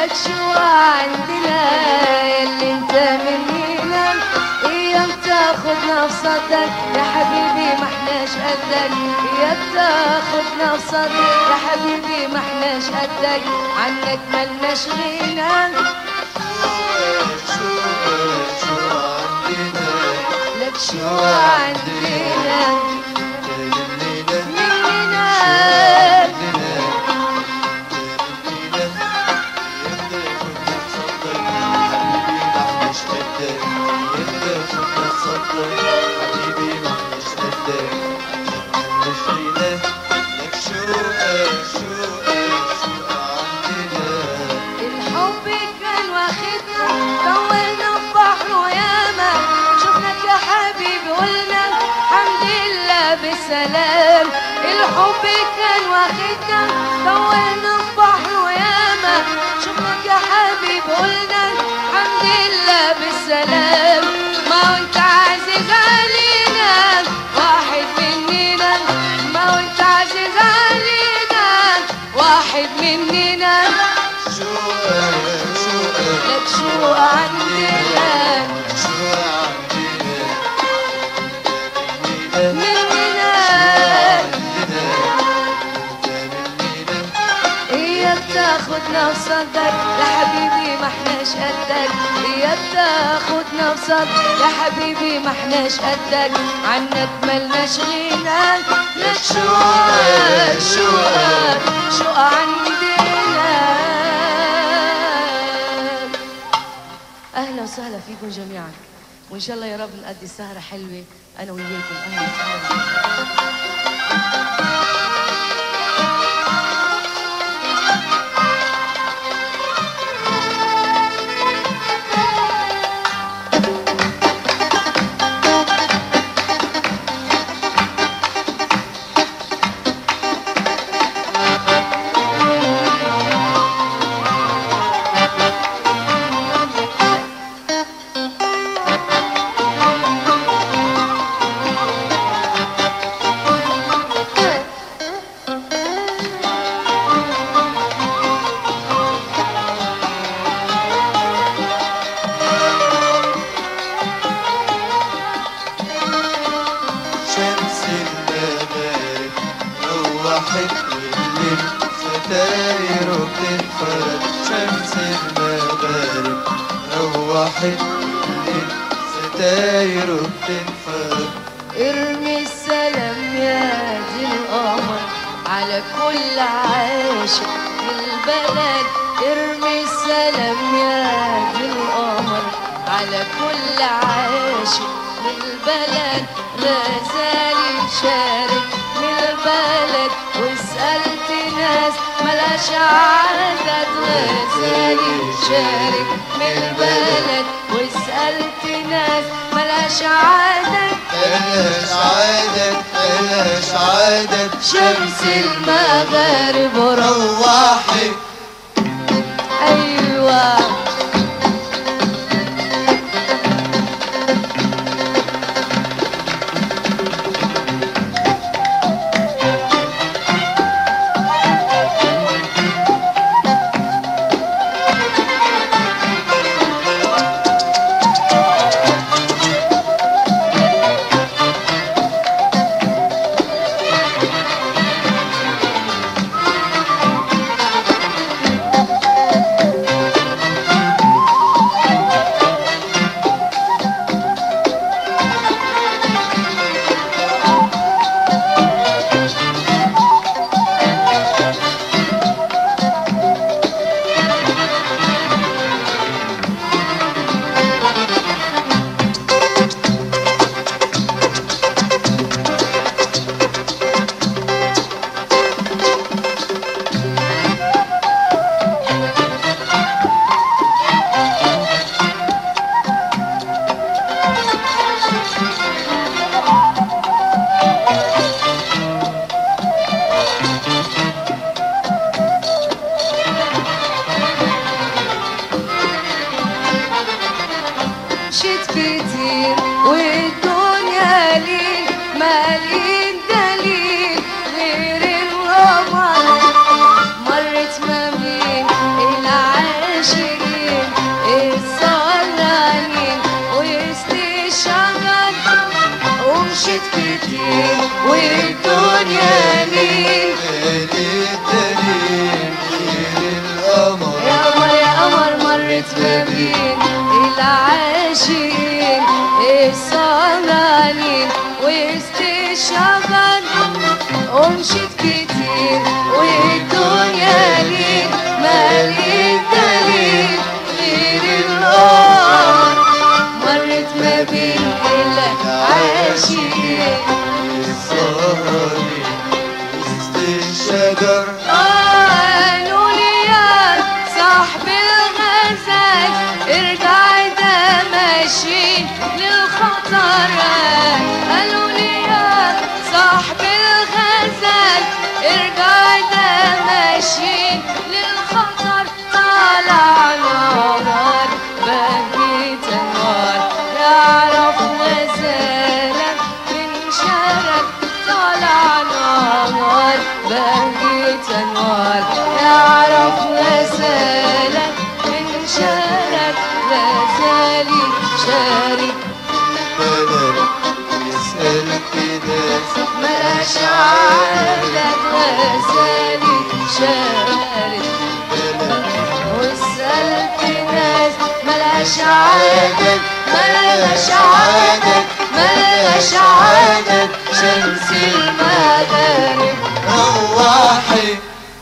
لك شو عندنا اللي انت منينا ايام تاخدنا بصدك يا حبيبي ما احناش قدك ايام تاخدنا بصدك يا حبيبي ما احناش قدك عنك ملناش غنى لك شو عندنا مننا الحب كان واخدنا طولنا ببحر وياما شفناك يا حبيبي قلنا الحمد لله بالسلام الحب كان واخدنا طولنا ببحر وياما شفناك يا حبيبي قلنا الحمد لله بالسلام ما هو انت عزيز علينا واحد مننا ما هو انت عزيز علينا واحد مننا لك شو عندنا مننا اياك تاخدنا بصدك يا حبيبي ما احناش قدك اياك تاخدنا بصدك يا حبيبي ما احناش قدك عنك ملناش غنى لك شو شو شو عندنا اهلا وسهلا فيكم جميعا وان شاء الله يا رب نقضي سهره حلوه انا وياكم اهلا وسهلا شمس المغارب روحت الليل ستاير بتنفرد شمس المغارب روحت الليل ستاير بتنفرد ارمي السلام يا دي القمر على كل عاشق في البلد ارمي السلام يا دي القمر على كل عاشق في البلد غزالي شارك من البلد وسألت ناس ملاش عدد غزالي شارك من البلد وسألت ناس ملاش عدد ملهاش عدد ملهاش عدد شمس المغارب روح روحت ايوه والدنيا لين ليلي دليل ليل القمر يا قمر يا قمر مرت ما بين العاشقين السهرانين وسط الشجر ومشيت كتير والدنيا لين مالي دليل غير القمر مرت ما بين العاشقين السهراني وسط الشجر قالوا لي يا صاحب الغزال ارجع ده ماشي للخطر قالوا لي يا صاحب الغزال ارجع ده ماشي للخطر طالع نار بهيت انوار يعرف غزالك من شرك طالع نار بهيت انوار يعرف غزالك من شرك غزالي شارك بلد يسأل كده ملاش عادك غزالي شارك بلد وسألت ناس ملاش عادك ملاش عادك ملاش عادك شمس المغارب روحي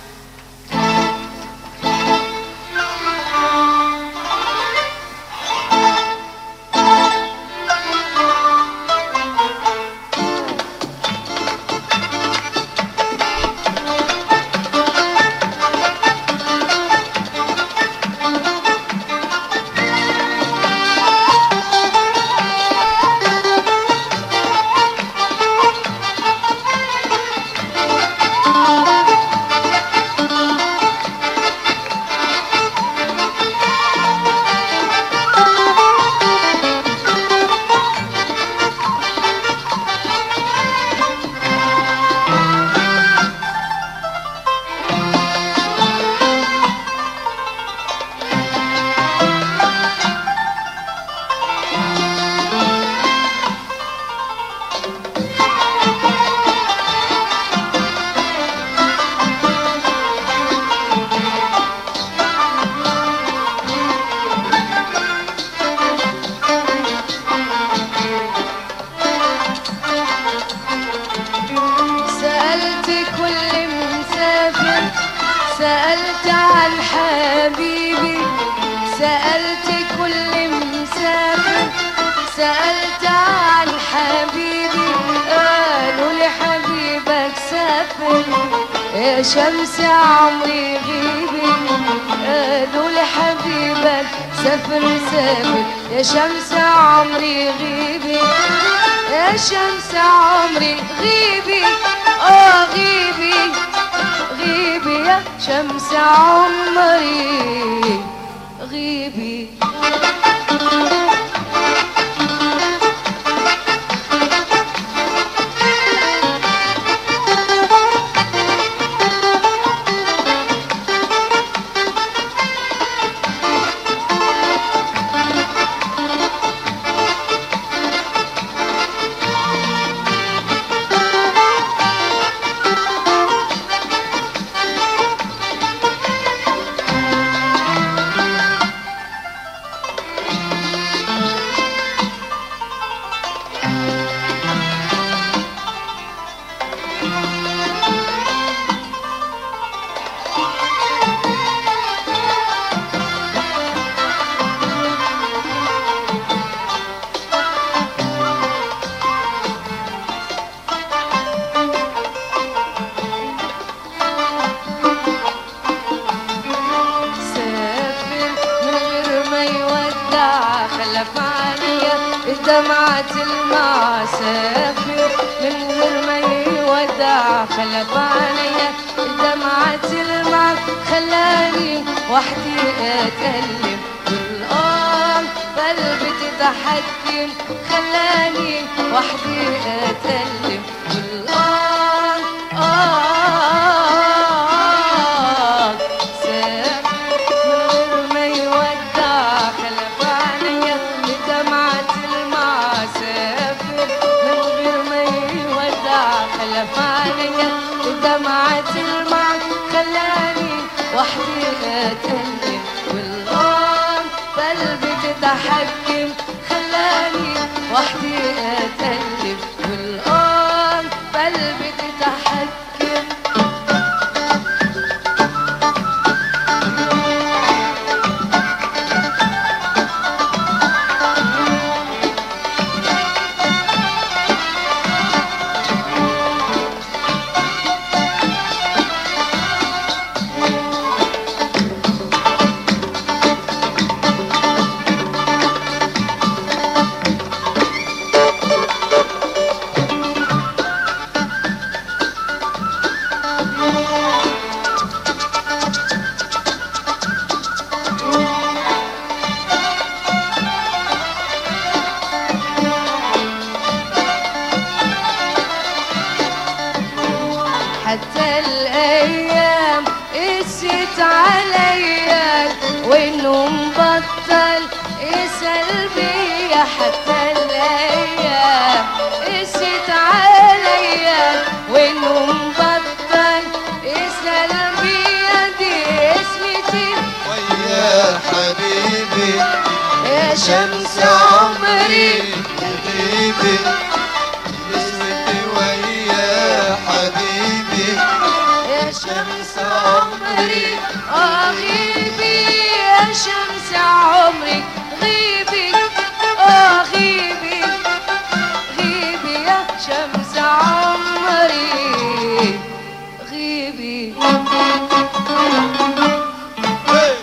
سألت كل مسافر سألت عن حبيبي سألت كل مسافر سألت عن حبيبي قالوا لي حبيبك سافر يا شمس عمري غيبي قالوا لي حبيبك سافر سافر يا شمس عمري غيبي يا شمس عمري غيبي اه غيبي غيبي يا شمس عمري غيبي سافر من غير ما يودع خلف عليا دمعة الماء سافر من غير ما يودع خلف عليا دمعة الماء خلاني وحدي اتألم والآن قلبي تتحكم خلاني وحدي اتألم والآن آه سافر من غير ما يودع خلف عليا بدمعة الماء سافر من غير ما يودع خلف وحدي اتألم والآن قلبي تتحكم خلاني وحدي اتألم والآن قلبي تتحكم حتى الايام قست عليا وانه مبطل يسأل بيا حتى الايام قست عليا وانه مبطل يسأل بيا دي اسمتي ويا حبيبي يا شمس عمري حبيبي اسمتي ويا حبيبي يا شمس عمري آه غيبي يا شمس عمري غيبي آه غيبي غيبي يا شمس عمري غيبي Hey!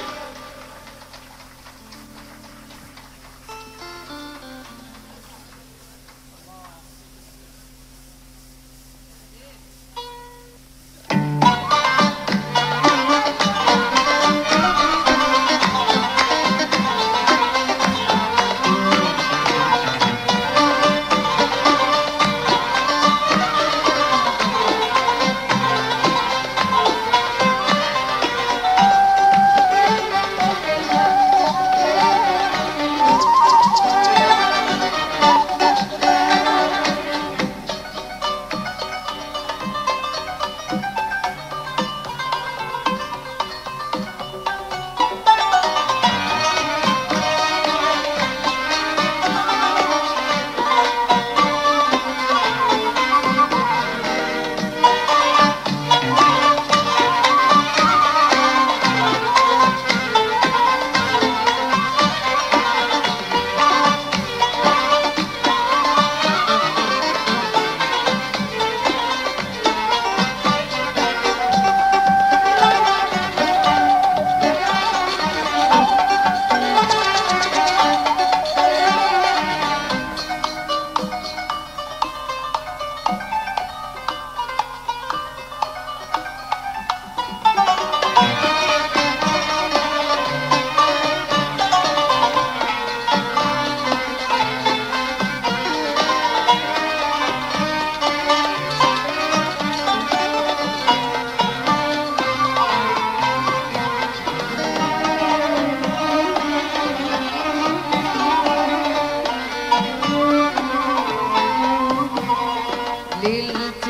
ليلة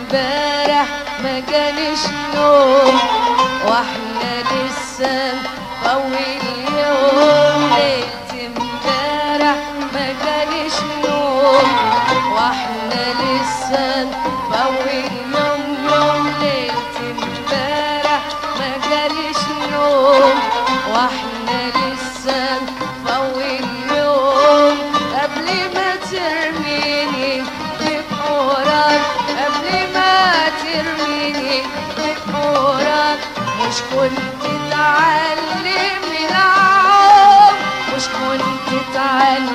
امبارح ما جالش نوم واحنا لسه فوي اليوم ليلة امبارح ما جالش نوم واحنا لسه فوي اليوم يوم ليلة امبارح ما جالش نوم واحنا لسه فوي اليوم قبل ما ترميني بحورك قبل ما ترميني بحورك مش كنت تعلم العوم مش كنت تعلم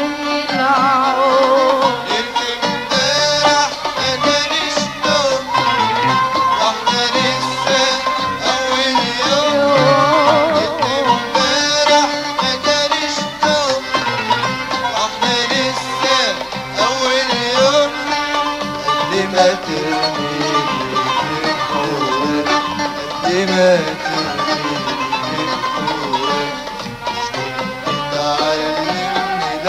العوم امبارح ما جاليش نوم واحنا لسه أول يوم امبارح ما جاليش نوم واحنا لسه أول يوم قبل ما ترميني في حورك قبل ما ترميني في حورك مش كنت تعلمني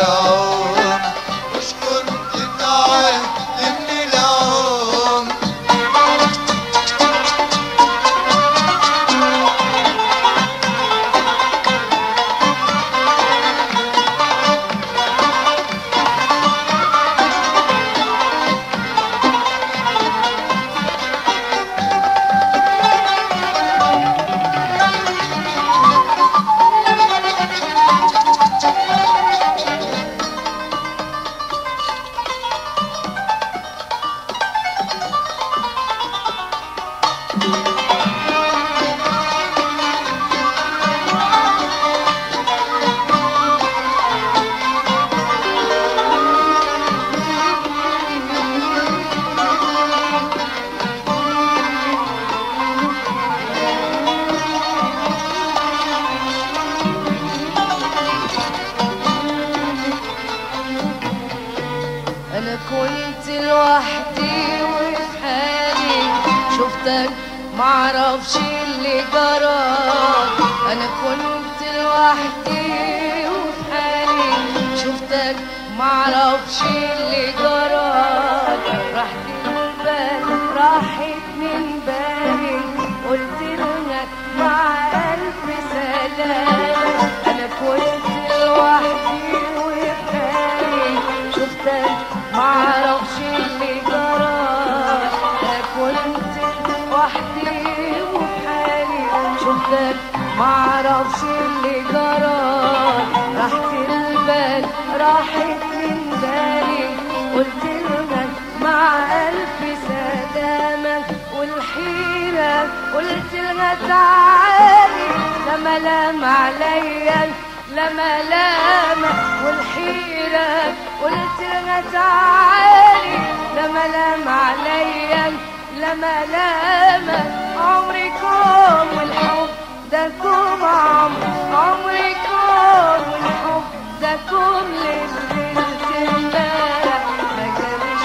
لوحدي وفي حالي شفتك معرفش اللي جرى انا كنت لوحدي وفي حالي شفتك معرفش اللي جرى راحت البال راحت من بالي قلت لك مع ألف سلام أنا كنت لوحدي وفي حالي شفتك معرفش اللي جرى أنا كنت لوحدي وفي حالي شفتك معرفش اللي جرى راحت البال راحت من بالي قلت لك مع ألف سلامة والحيرة قلت لها تعالي لما لام عليا لما لام والحيرة قلت لها تعالي لما لام عليا لما لام عمركم والحب ده كوم عمر عمركم والحب ده كوم للبنت امبارح ما جالش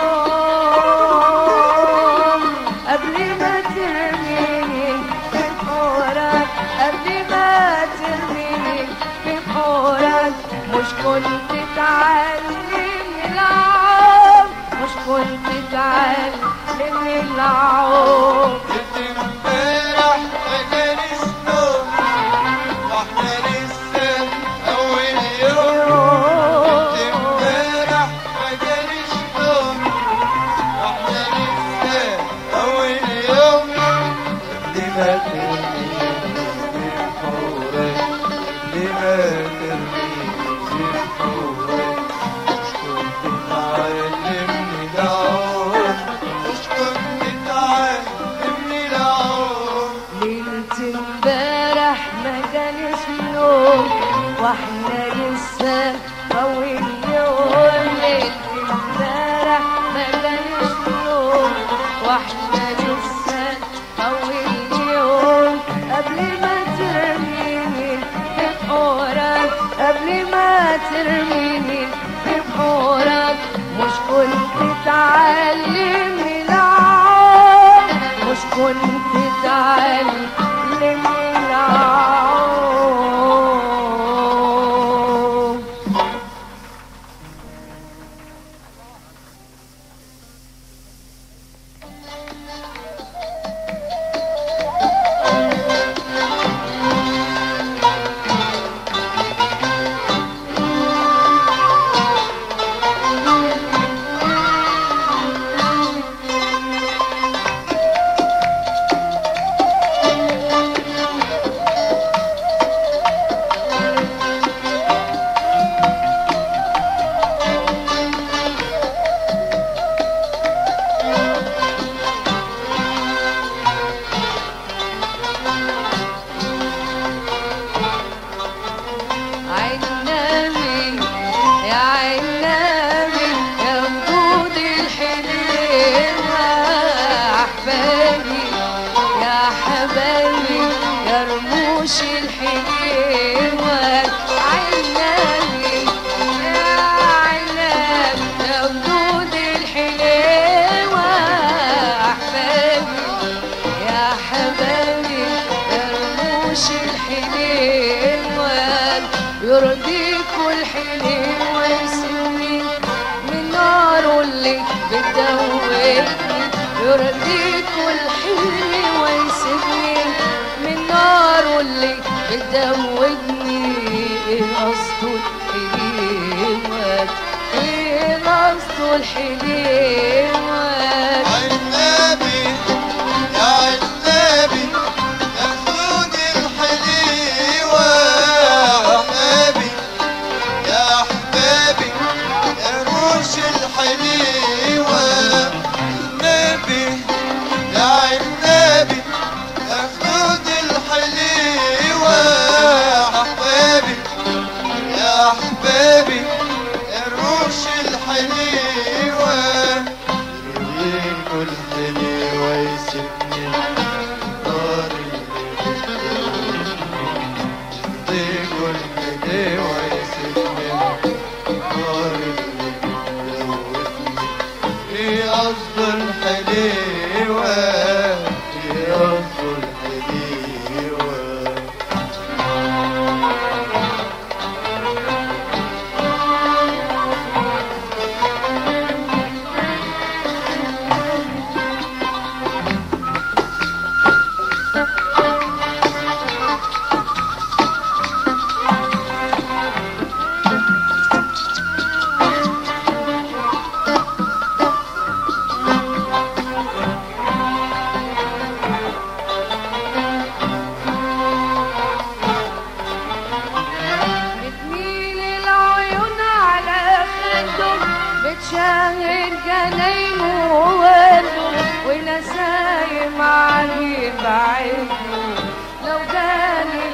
يوم قبل ما ترميني في بحورك قبل ما ترميني في بحورك مش كنت تعلمني العوم مش كنت تعلمني العوم جيت امبارح ما جاليش نوم واحنا لسه اول يوم جيت امبارح ما جاليش نوم واحنا لسه اول يوم لما ترمي في بحورك لما ترمي في بحورك مش كنت تعلمني العون مش كنت تعلمني العون ليلة امبارح ما جالش نوم واحنا لسه اول يوم ليلة امبارح ما جالش نوم واحنا لسه اول يوم قبل ما ترميني في بحورك قبل ما ترميني في بحورك مش كنت تعلمني العون مش كنت تعلمني العون عنابي يا عنابي يا وجود الحليوة أحبابي يا حبايبي يا رموش الحليوة عنابي يا عنابي يا وجود الحليوة أحبابي يا حبايبي يا رموش الحليوة يرضيكوا الحليوة يسمي من ناره اللي بتدوبني يرضيكوا الحليوة يسمي من ناره اللي بتدوبني ايه قصده الحليوة ايه قصده الحليوة عنابي يا عنابي يا خدود الحليوة عنابي يا أحبابي يا روش الحليوة عنابي يا عنابي يا خدود الحليوة أحبابي يا أحبابي يا روش الحليوة يريكوا الحليوة يسيبني نار يريكوا الحليوة يسيبني نار جناينه وورده ونسايم عليه بعيده لو جاني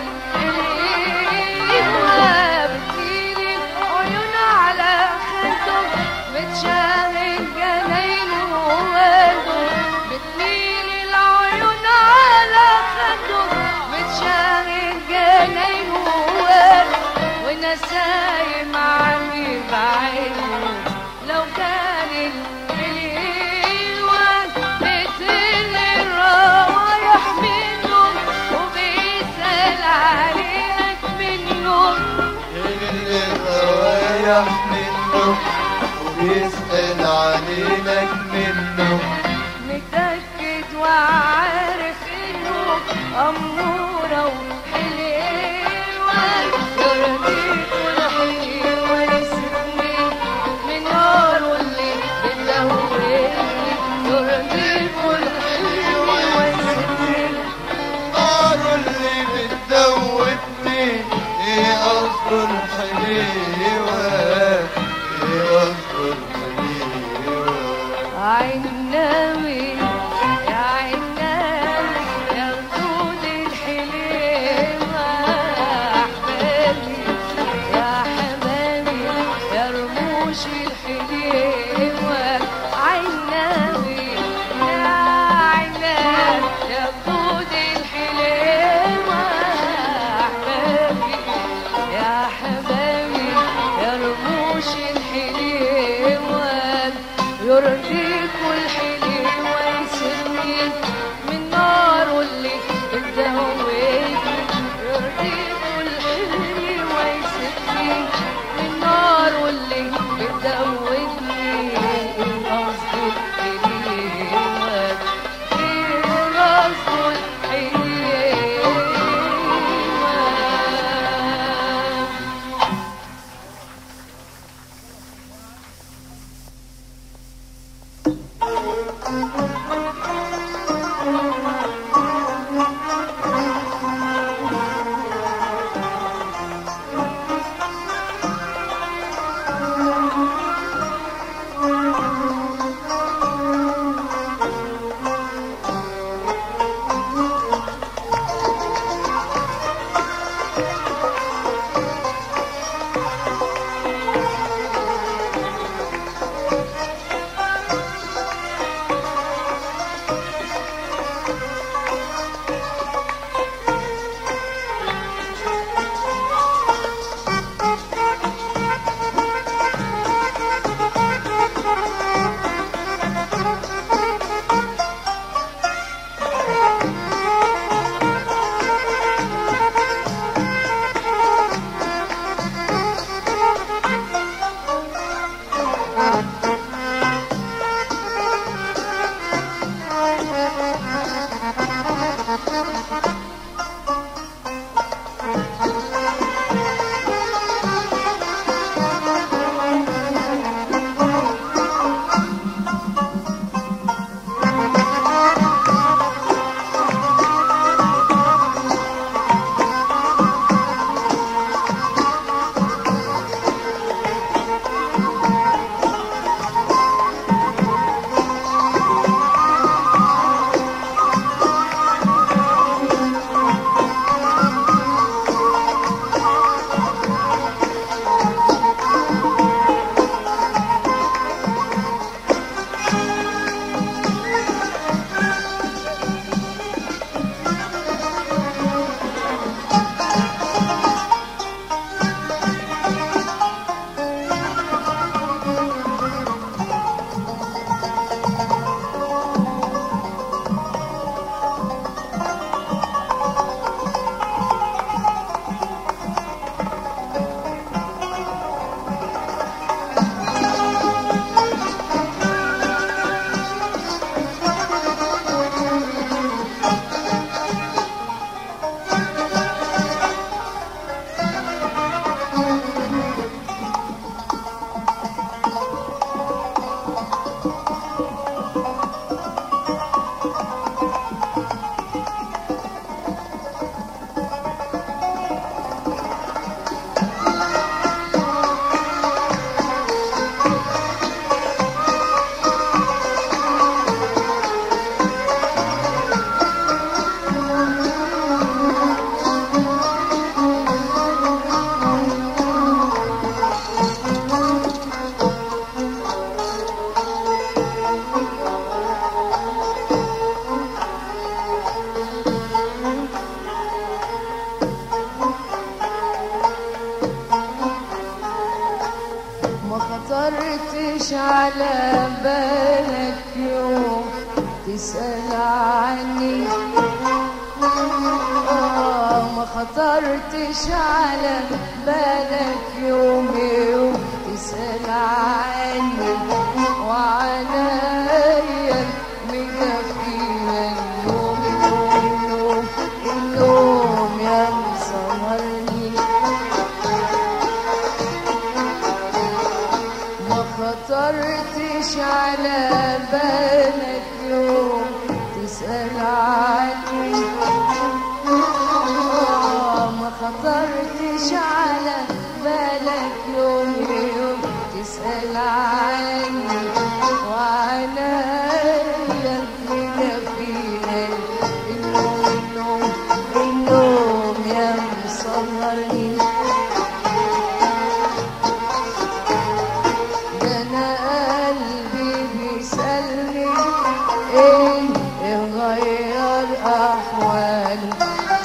الإيوة بتجيلي عيون على خده متشاهد جناينه وورده بتميلي العيون على خده متشاهد جناينه وورده ونسايم عمي بعيده لو كان الإيوان بتل الروايح منه وبيسأل عليك منه اللي رايح منه وبيسأل عليك منه متأكد وعارف إنه أمورة وحلوة يرضيك والحلوة يسرني من ناره اللي بتدورني يرضيك والحلوة يسرني نار اللي بتدوبني ايه قصده الحليوة ايه قصده الحليوة عناوي يا عناوي يا خدود على بالك يوم تسأل عني آه ما خطرتش على بالك يوم يوم تسأل عني وعنايا مكفينا النوم النوم النوم يا مسهرني ما خطرتش على بالك يوم تسأل عني آه، ما خطرتش على بالك يوم يوم تسأل عني وعنايا مدفينا النوم النوم النوم يا مسهرني ده انا قلبي بيسألني ايه يغير احواله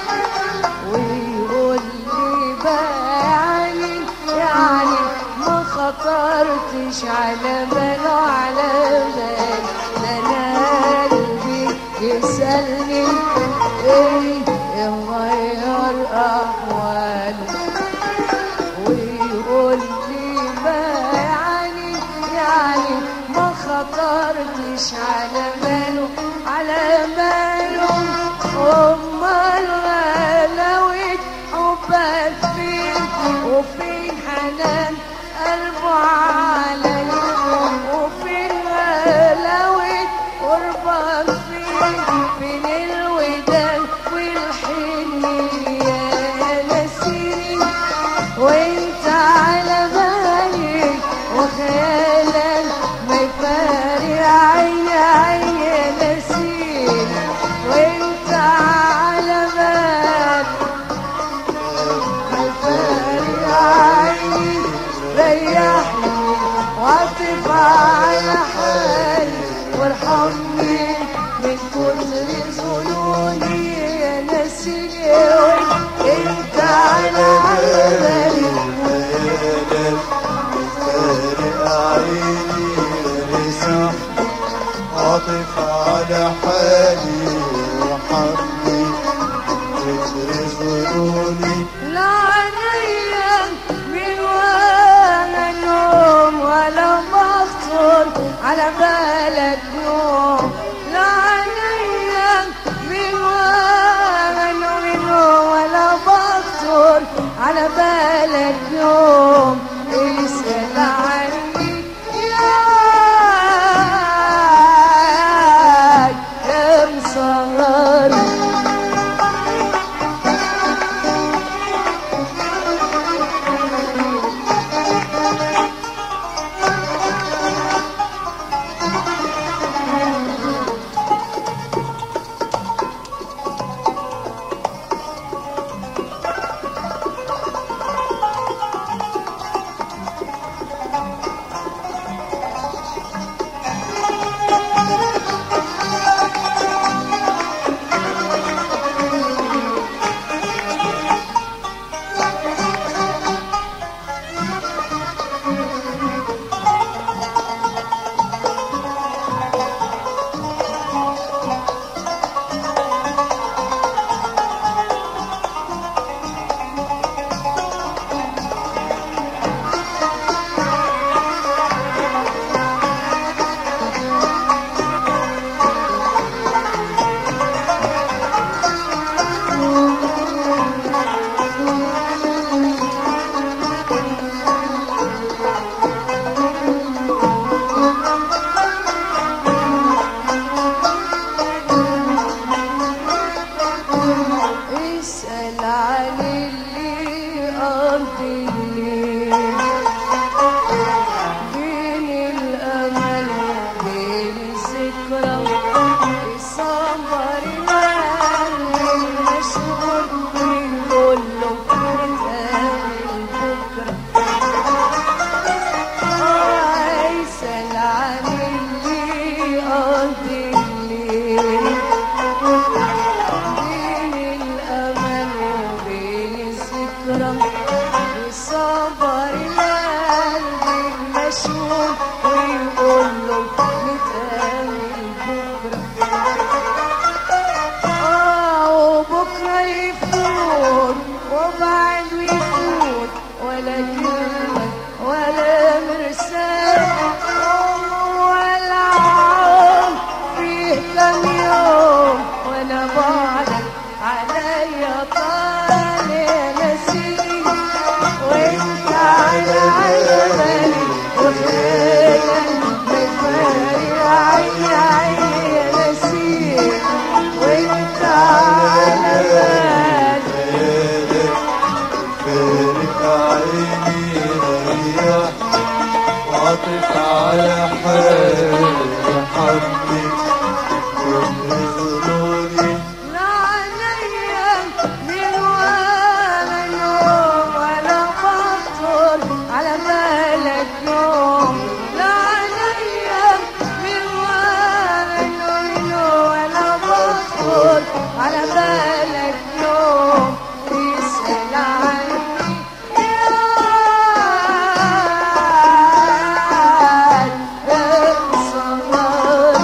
ويقول لي بقى يعني يعني ما خطرتش على باله على بال ده انا قلبي يسألني ايه يغير احواله ويقول لي ما يعني يعني ما خطرتش على باله على باله امال غلاوة حبك فين وفين حنان قلبه عليا وفين غلاوة قربك فين فين الوداد والحنية نسيني وانت على بالي وخيالك ما يفارق عيني عيني نسيني وانت على بالي ما يفارق عيني ريحني واعطف على حالي وارحمني من كل ظنوني يا نسيني وانت على بالي عاطف على حالي وحمي فكر ظنوني لا عليا من ولا نوم ولا مخطر على بالك نوم لا عليا من ولا نوم ولا مخطر على بالك يوم اسأل عني يا يا مسهرني اسأل عن اللي قضي الليل بين الأمل وبين الذكرى الصبر والقلب المشغول بنقول له نتقابل بكرة آه، اسأل عن اللي قضي الليل بين الأمل وبين الذكرى الصبر القلب المشغول فارق عيني ريح عاطف على حالي وحبي كل ظنوني لا عليا من ولا يوم ولا بخطر على بالك يوم لا عليا من ولا يوم ولا بخطر على بالك يوم تسأل عني يا الصغار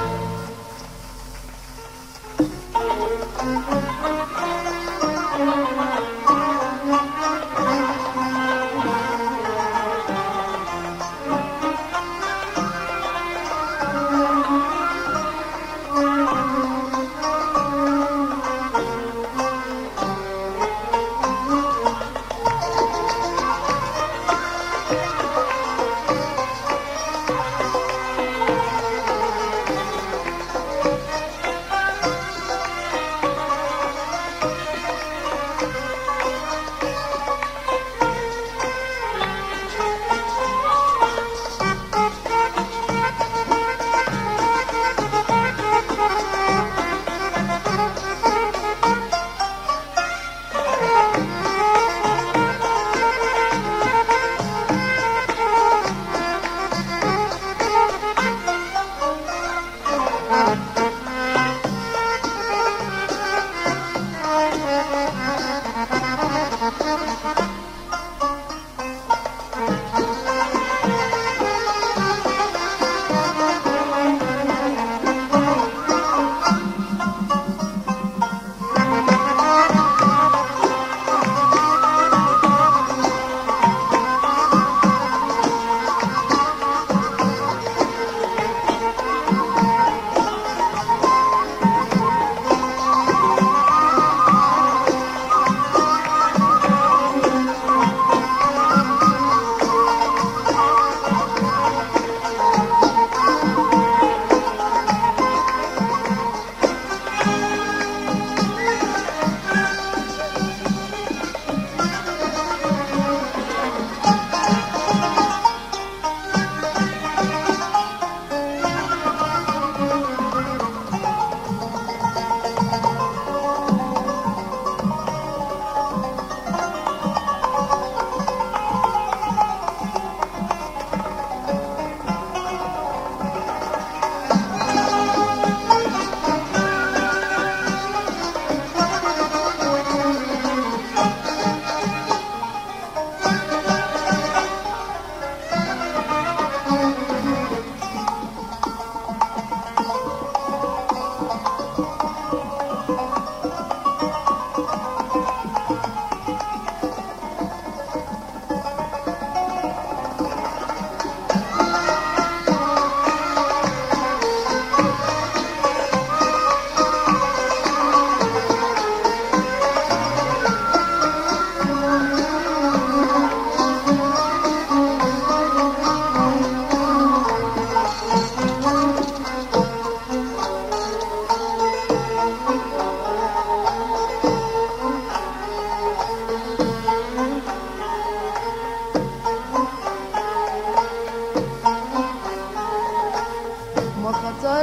ما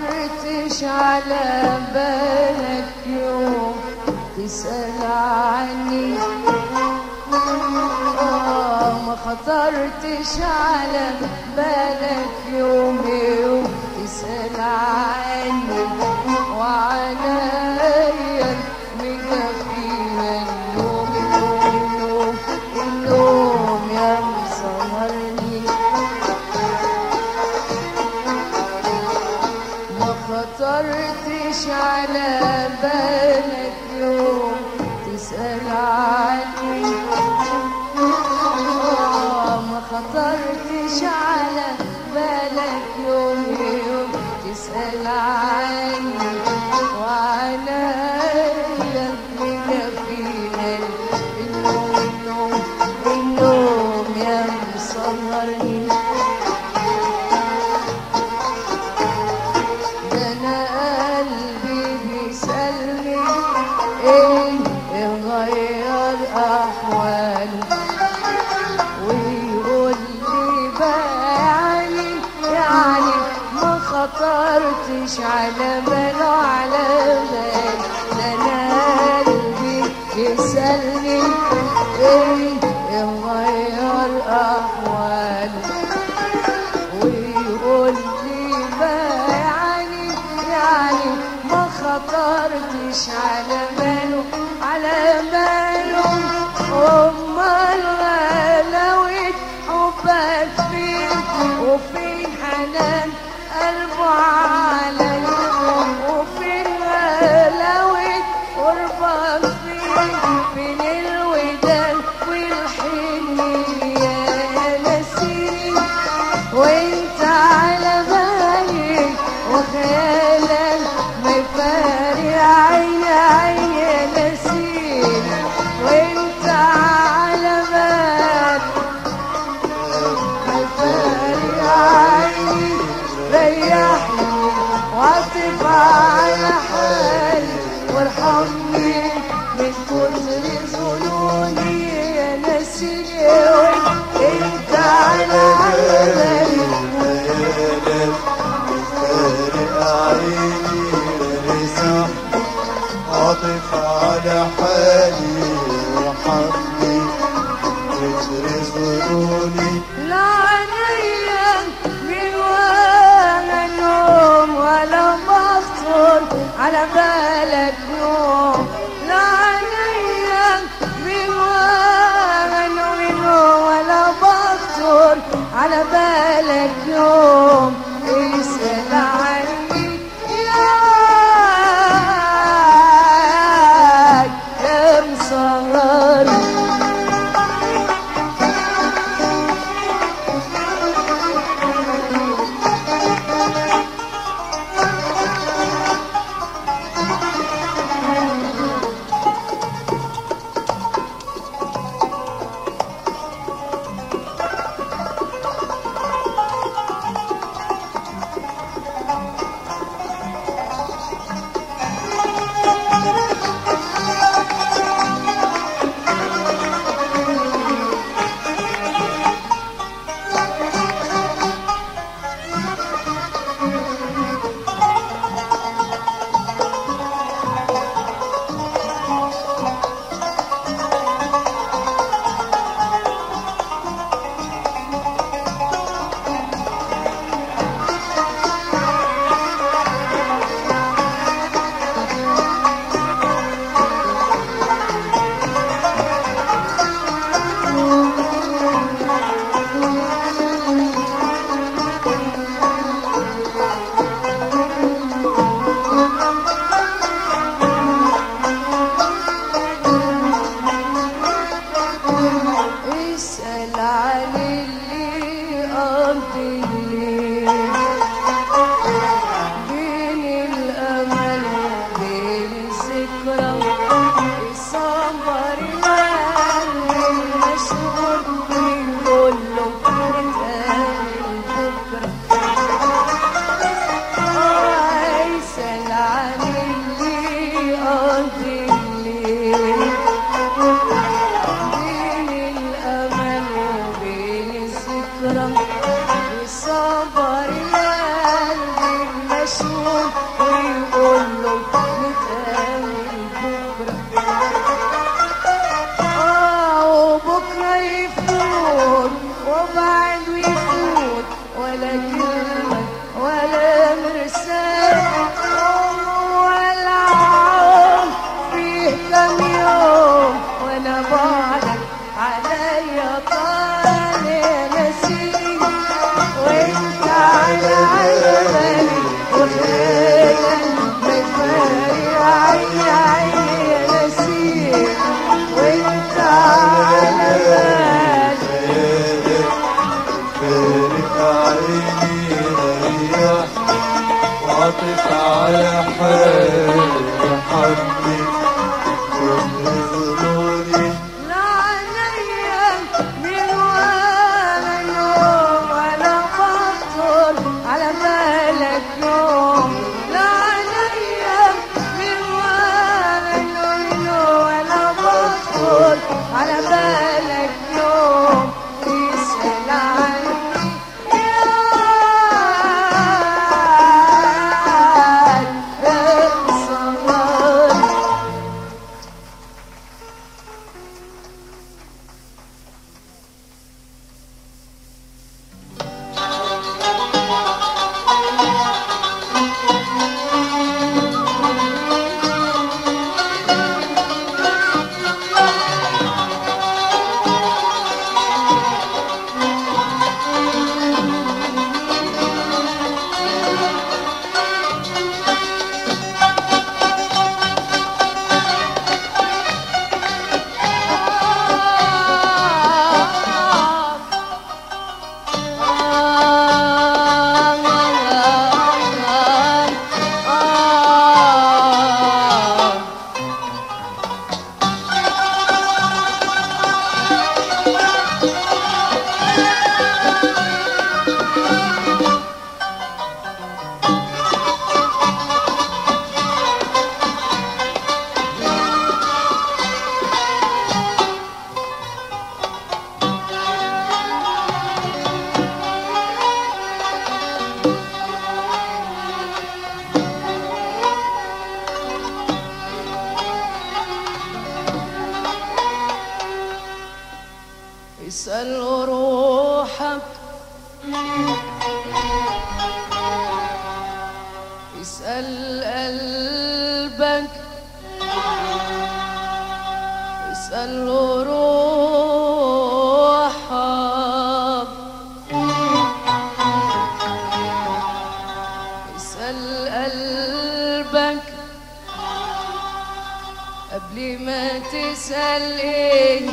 خطرتش على بالك يوم تسأل عني آه ما خطرتش على بالك يوم يوم تسأل عني وعنايا مكفينا النوم النوم النوم يا مسهرني ما خطرتش على بالك يوم تسأل عني آه، ما خطرتش على بالك يوم يوم تسأل عني وعنايا مكفينا النوم النوم النوم يا مسهرني ده انا قلبي بيسألني ايه غير احوالي باله ويقول لي يعني يعني ما خطرتش على باله على باله ده انا قلبي يسألني ايه يغير احواله ويقول لي ما يعني يعني ما خطرتش على باله على باله امال غلاوة حبك فين وفين حنان قلبه عليا وفين غلاوة قربك فين فين الوداد والحنية يا نسيني وانت على بالي وخيالك ما يفارق عيني عيني نسيني وانت على بالي ما يفارق عيني ريحني واطف على حالي وارحمني من كتر ظنوني يا نسيني وانت على بالي ليالي فارق عيني رسم عاطف على حالي وحملي كتر ظنوني لا عليا من ولا نوم ولا بخطر على بالك يوم لا عليا من ولا نوم ولا بخطر على بالك يوم اسأل عني يا يا مصغر اسأل عن اللي قضي الليل بين الأمل وبين الذكرى الصبر القلب المشهور بيقول له نتقابل بكرة آه، اسأل عن اللي قضي الليل بين الأمل وبين الذكرى الصبر القلب المشهور ويقول له نتقابل بكرة آه وبكرة يفوت وبعد يفوت ولا كلمة ولا مرسال ولا عمر فيه كم يوم وانا بعدك عليا طال يا نسيني وانت على بالي وخيالك ما يفارق عيني عيني يا نسيني وانت على بالي ليالي فارق عيني ريح وعطف على حالي وحملي كل ظنوني لا عليا من ولا نوم ولا بخطر على بالك يوم لا عليا من ولا نوم ولا بخطر على بالك اسأل روحك اسأل قلبك اسأل روحك اسأل قلبك قبل ما تسأل ايه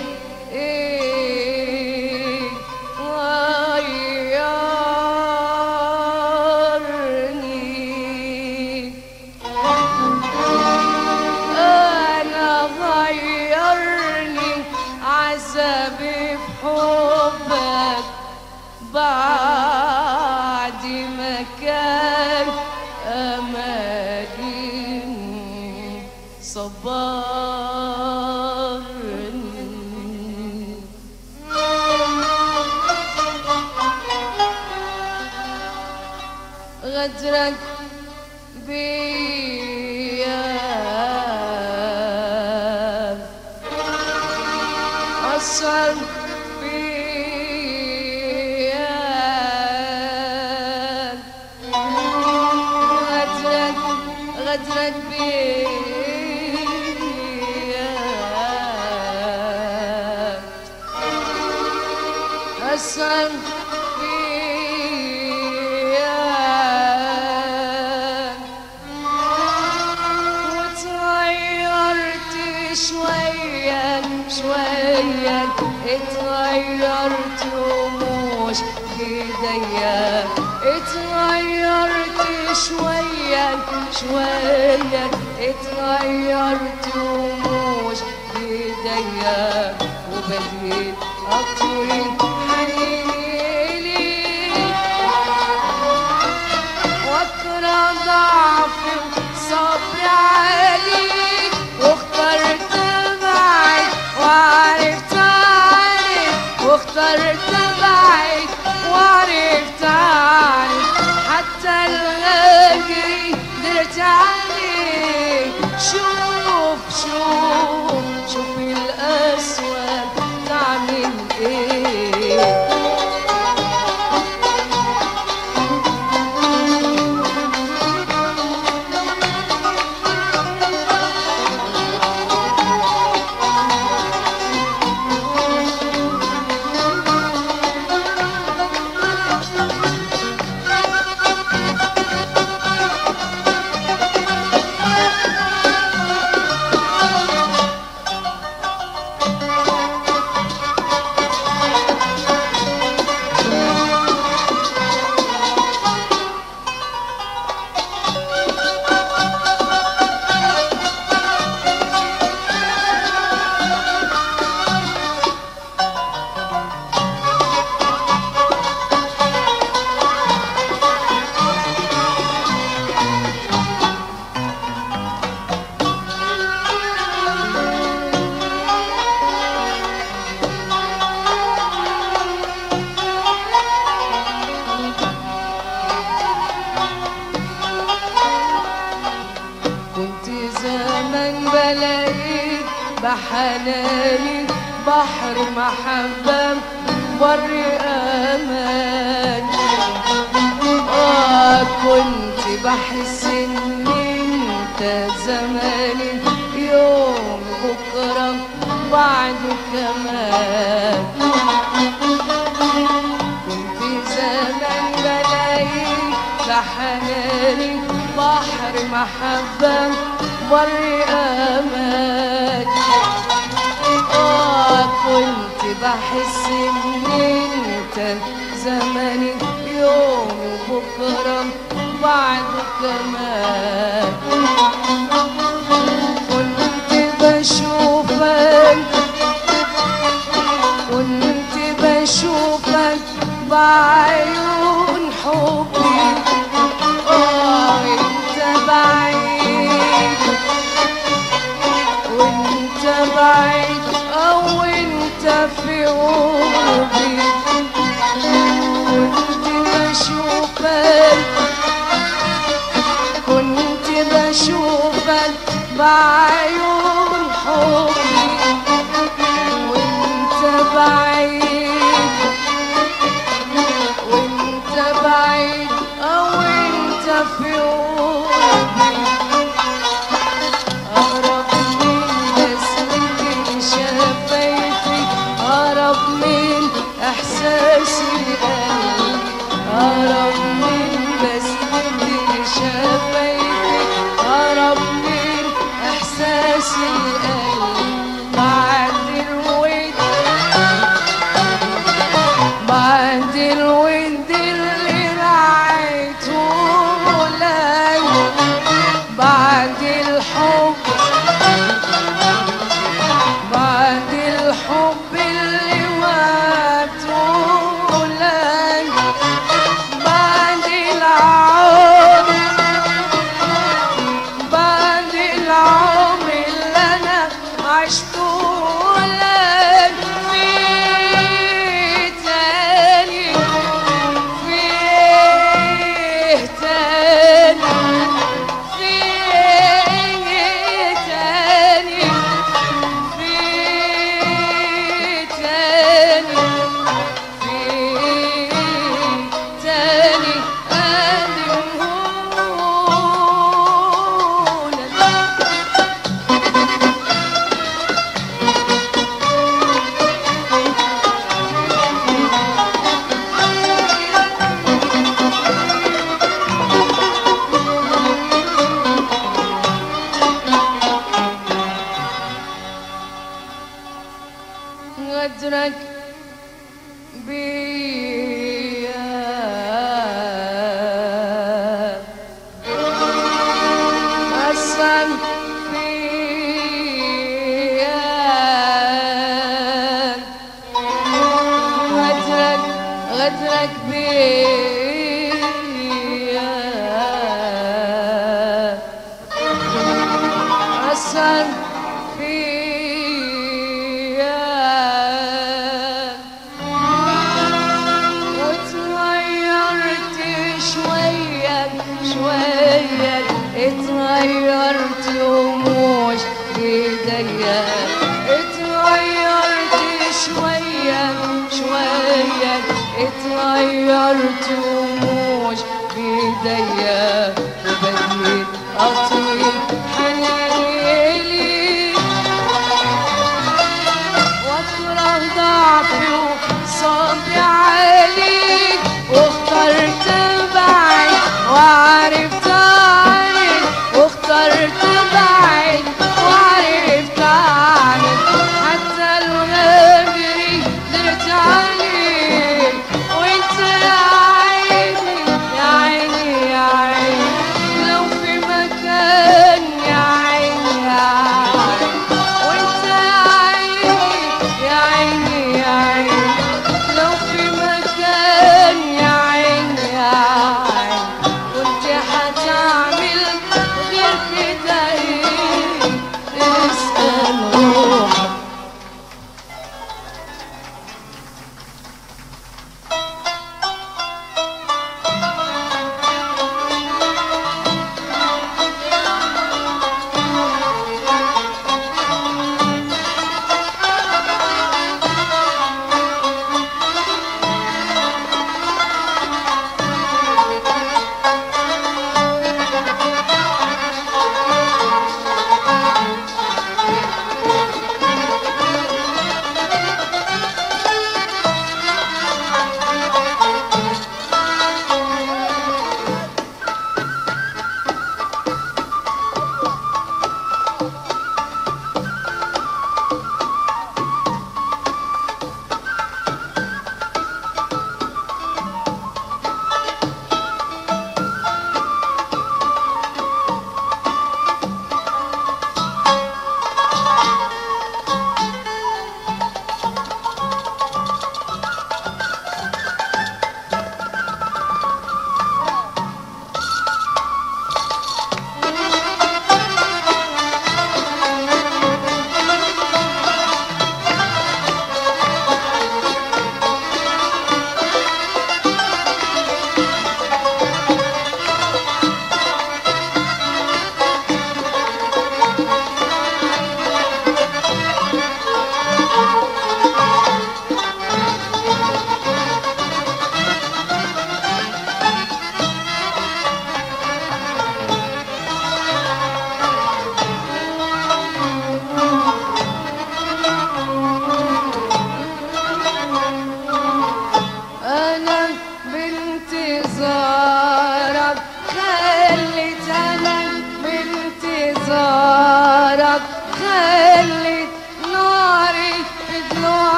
ايه غيرني انا غيرني عذابي بحبك بعد ما كان امالي صبرني غدرك بيا أصل فيا غدرك غدرك بيا أصل فيا وتغيرت شوية شوية اتغيرت ومش ايديا اتغيرت شوية شوية اتغيرت ومش ايديا وبديت اطوي حنيني ليك واكره ضعفي وصبري عليك واخترت بعيد وعرفت عنك واخترت بعيد وعرفت عنك حتى الغجري درت عليك شوف شوف شوف الأسود تعمل ايه كنت زمان بلاقيك بحناني بحر محبة بر امان اه كنت بحس ان انت زماني يوم بكره بعده كمان كنت زمان بلاقيك بحناني بحر محبة بر امان اه كنت بحس ان انت زماني يوم بكره بعده كمان كنت بشوفك كنت بشوفك بعيون حبي اه انت بعيد وانت بعيد او انت في قربي كنت بشوفك كنت بشوفك بعيون حبي وانت بعيد قلبي هرب من بسمة شفايفك هرب من إحساس القلب بعد الود بعد الود اللي رعيته لك بعد الحب بعد الحب اللي وهبته لك بعد العمر بعد العمر اللي انا عشته لك في تاني في تاني في تاني في تاني في تاني أدهولك غدرك بيا أصلا فيا غدرك غدرك بيا أثر فيا وتغيرت شوية شوية اتغيرت ومش بيديا اتغيرت شوية شوية اتغيرت ومش بيديا وبديت أطيب حنيني واكره ضعفي وصبري عليك واخترت بعد وعرفت عنك واخترت بعد وعرفت عنك حتى الغدري درت عليك وانت يا عيني يا عيني يا عيني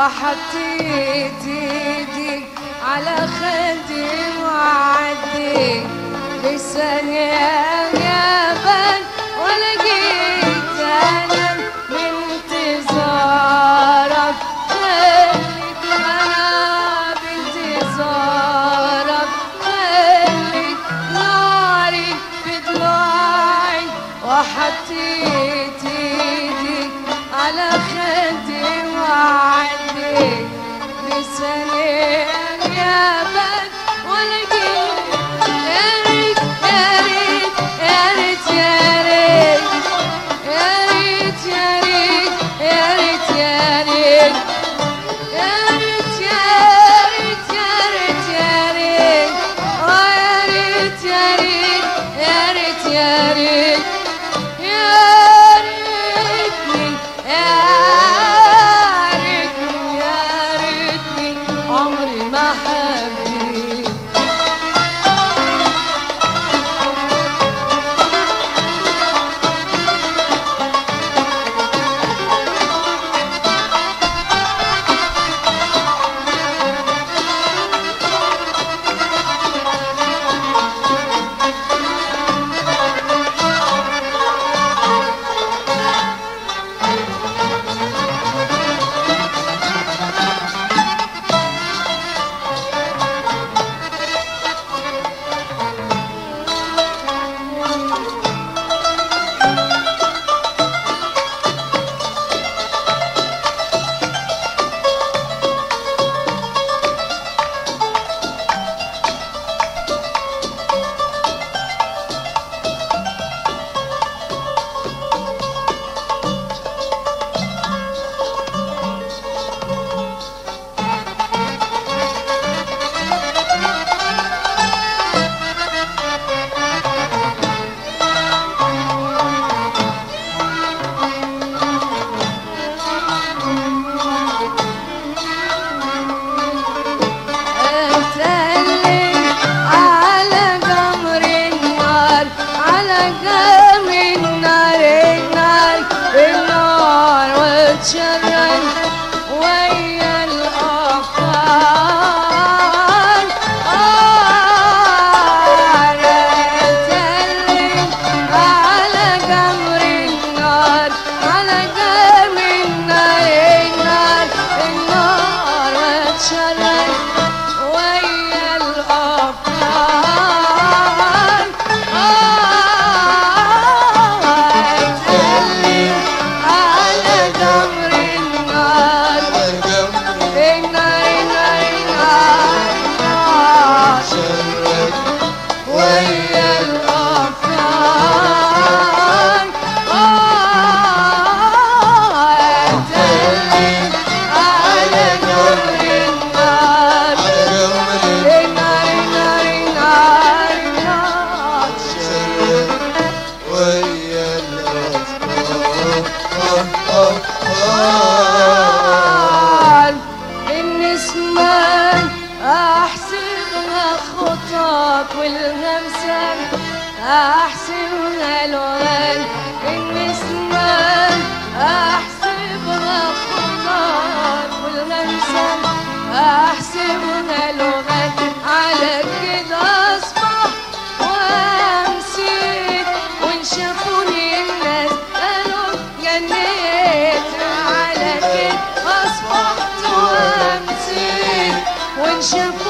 وحطيت ايدي على خدي وعدي لساني غيابا ولقيت انا بانتظارك خليك انا بانتظارك خليك ناري في دموعي وحطيت ايدي على خدي وعدي لساني غيابك ولقيت يا ريت يا ريت يا ريت يا ريت يا ريت يا ريت يا ريت يا ريت يا ريت يا ريت يا ريت يا ريت اه يا ريت يا ريت يا ريت يا ريت يا ريتني يا ريتني يا ريتني عمري ما حبيت اتقلب على جمر النار على جمر النار النار النار واتشرن ويا الأفكار اتقلب على جمر النار على جمر النار النار النار واتشرن ويا الأفكار اتقلب على جمر النار النار النار النار ويا الأفكار اتقلب على جمر النار النار النار النار النار قال النسمان احسبها خطاك والغمسان احسبها لغات النسمان احسبها خطاك والغمسان احسبها لغات على كده اصبح وامسيت وان شافوني الناس قالوا جنيت على كده اصبحت وامسيت وان شافوني